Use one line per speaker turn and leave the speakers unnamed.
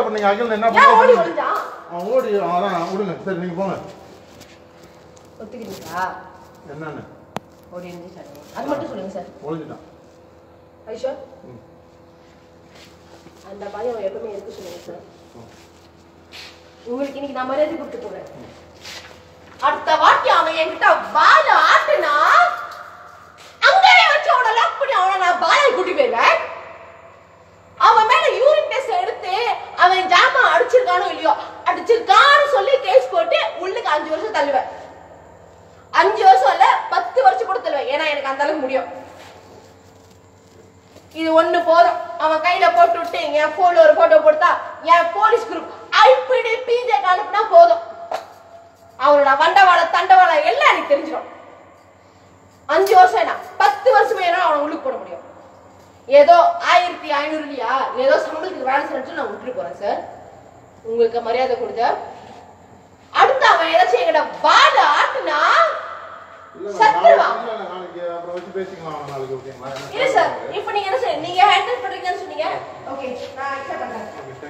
அப்புறம் நீங்க அகில் என்ன
ஏன் ஓடி
பண்ணுங்க
ஒளிஞ்சான்
அவன் ஓடி அதான் விடுங்க சரி நீங்க போங்க
ஒத்துக்கிறீங்களா
என்னன்னு
ஓடி இருந்துச்சு சார் அது மட்டும் சொல்லுங்க சார்
ஒளிஞ்சிட்டான்
ஐஷா
ம்.
அந்த பயம் எப்பவுமே இருக்கு சொல்லுங்க சார் உங்களுக்கு இன்னைக்கு நான் மரியாதை கொடுத்து போறேன் அடுத்த வாட்டி அவன் என்கிட்ட பால ஆட்டுனா அங்கவே வச்சு அவனை லாக் பண்ணி அவனை நான் பாலை கூட்டி போயிருவேன் அவன் மேல யூரின் டெஸ்ட் எடுத்து அவன் ஜாமா அடிச்சிருக்கானோ இல்லையோ அடிச்சிருக்கான்னு சொல்லி கேஸ் போட்டு உள்ளுக்கு அஞ்சு வருஷம் தள்ளுவேன் அஞ்சு வருஷம் இல்ல பத்து வருஷம் கூட தள்ளுவேன் ஏன்னா எனக்கு அந்த அளவுக்கு முடியும் இது ஒண்ணு போதும் அவன் கையில போட்டு விட்டு என் போன்ல ஒரு போட்டோ போட்டா என் போலீஸ் குரூப் ஐபிடி பிஜே அனுப்புனா போதும் அவனோட வண்டவாள தண்டவாள எல்லாம் எனக்கு தெரிஞ்சிடும் அஞ்சு வருஷம் என்ன பத்து வருஷமே என்ன அவனை உள்ளுக்கு போட முடியும் ஏதோ ஆயிரத்தி ஐநூறு இல்லையா ஏதோ சம்பளத்துக்கு வேலை செஞ்சு நான் விட்டுட்டு போறேன் சார் உங்களுக்கு மரியாதை கொடுத்த அடுத்து அவன் ஏதாச்சும் எங்கிட்ட பால ஆட்டுனா
இல்ல
சத்துருவா.
நாளைக்கு நாளைக்கு அப்புறம் வச்சு பேசிக்கலாம் நாளைக்கு ஓகேங்களா
இல்ல சார் இப்போ நீங்க என்ன சார் நீங்க ஹேண்டில் பண்றீங்கன்னு சொன்னீங்க ஓகே நான் அக்செப்ட் பண்றேன்
ஓகே